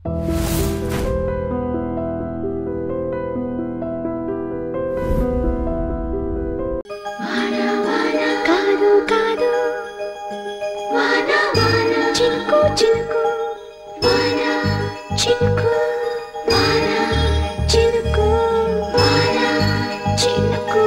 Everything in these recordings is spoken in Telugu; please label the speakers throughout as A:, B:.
A: కాదు కాదు చినుకు చినుకు చినుకు చినుకు చినుకు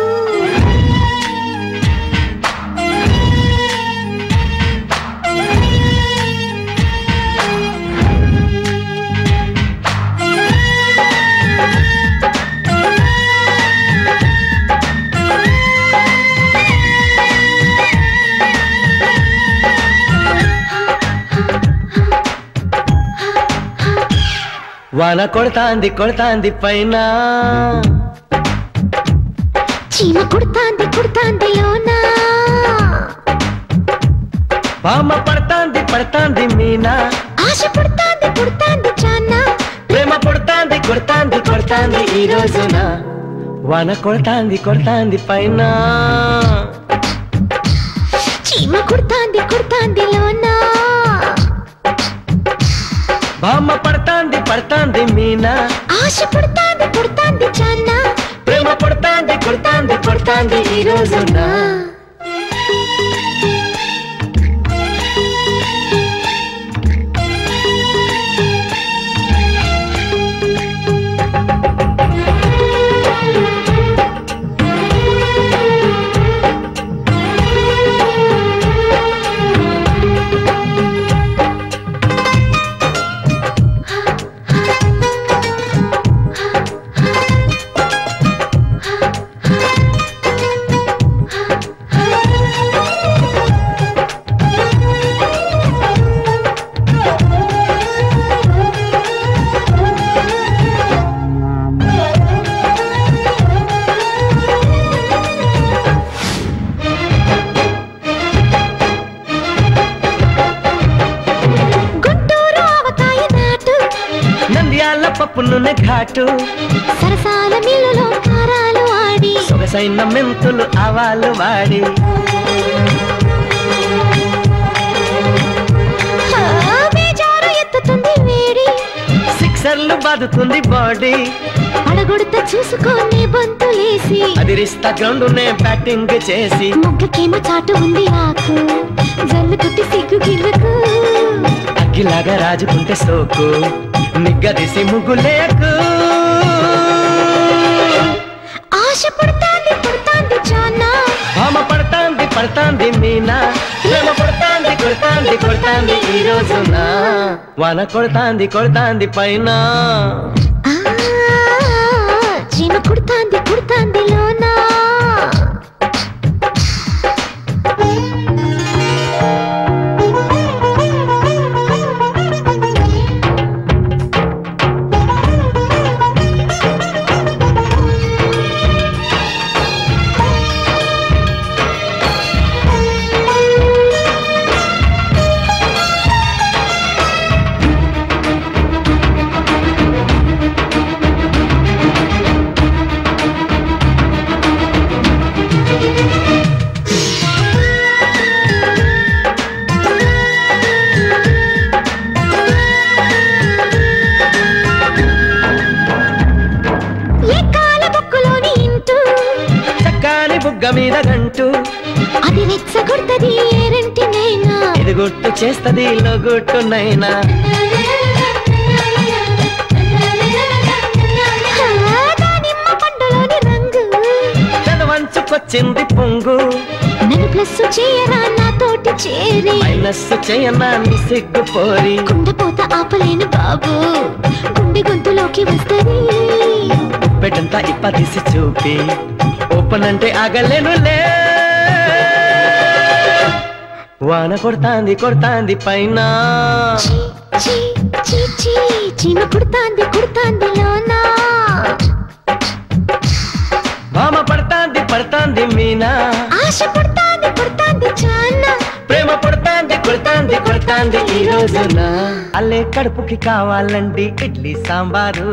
B: వాన కొడతాంది కొడతాంది పైన
A: చీమ కుడతాంది కుడతాంది లోనా
B: బామ్మ పడతాంది పడతాంది మీనా
A: ఆశ పుడతాంది పుడతాంది చానా
B: ప్రేమ కొడతాంది కొడతాంది కొడతాంది ఈ రోజున వాన కొడతాంది కొడతాంది పైన
A: చీమ కుడతాంది కుడతాంది లోనా
B: బామ్మ పడతాంది పడతాంది మీనా
A: ఆశ పుడతాంది పుడతాంది చానా
B: ప్రేమ కొడతాంది కొడతాంది కొడతాంది ఈ రోజున
A: గుంటూరు ఆవకాయ నాటు
B: నంద్యాల పప్పు నూనె ఘాటు
A: సరసాల మిల్లులో కారాలు ఆడి
B: సొగసైన మెంతులు ఆవాలు వాడి
A: ఆ, బేజారు ఎత్తుతుంది వేడి
B: సిక్సర్లు బాదుతుంది బాడీ
A: అడగొడత చూసుకొని బంతులేసి
B: అదిరిస్తా గ్రౌండ్ నే బ్యాటింగ్ చేసి
A: మొగ్గకేమో చాటు ఉంది ఆకు జల్లు కొట్టి సిగ్గు గిల్లకు
B: అగ్గిలాగా రాజుకుంటే సోకు నిగ్గదీసి ముగ్గులేకు
A: ఆశ పడతాంది పడతాంది చానా
B: భామ పడతాంది పడతాంది మీనా ప్రేమ కొడతాంది కొడతాంది కొడతాంది ఈ రోజున వాన కొడతాంది కొడతాంది పైన
A: ఆ, చీమ కుడతాంది కుడతాంది లోనా ఏ కాల బొక్కులోని ఇంటూ
B: చక్కాని బుగ్గ మీద గంటు
A: అది రెచ్చగొడతది ఏరంటినైనా
B: ఇది గుర్తు చేస్తది లొగుట్టునైనా
A: ఆ, దానిమ్మ పండులోని రంగు
B: తన వంచుకొచ్చింది పొంగు
A: నన్ను ప్లస్ చేయరా నాతోటి చేరి
B: మైనస్ చేయనా నీ సిగ్గు పోరి
A: కుండపోత ఆపలేను బాబు గుండె గొంతులోకి వస్తది
B: పెట్టంతా ఇప్ప తీసి చూపి ఓపెన్ అంటే ఆగలేనులే వాన కొడతాంది కొడతాంది పైన
A: చీ, చీ, చీ, చీ, చీమ కుడతాంది కుడతాంది లోనా
B: భామ పడతాంది పడతాంది మీనా
A: ఆశ పడతాంది పడతాంది చానా
B: ప్రేమ పడతాంది కొడతాంది కొడతాంది ఈ రోజున అల్లే కడుపుకి కావాలండి ఇడ్లీ సాంబారు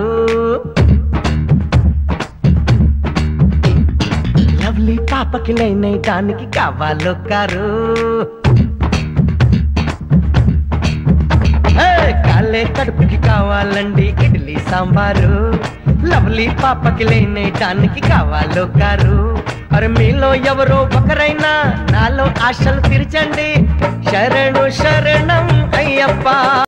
B: లవ్లీ పాపకి లైనయటానికి కావాలో కారు కాళ్ళే చల్లే కడుపుకి కావాలండి ఇడ్లీ సాంబారు లవ్లీ పాపకి లేనేటానికి కావాలో కారు అరే మీలో ఎవరో ఒకరైనా నాలో ఆశలు తీర్చండి శరణు శరణం అయ్యప్ప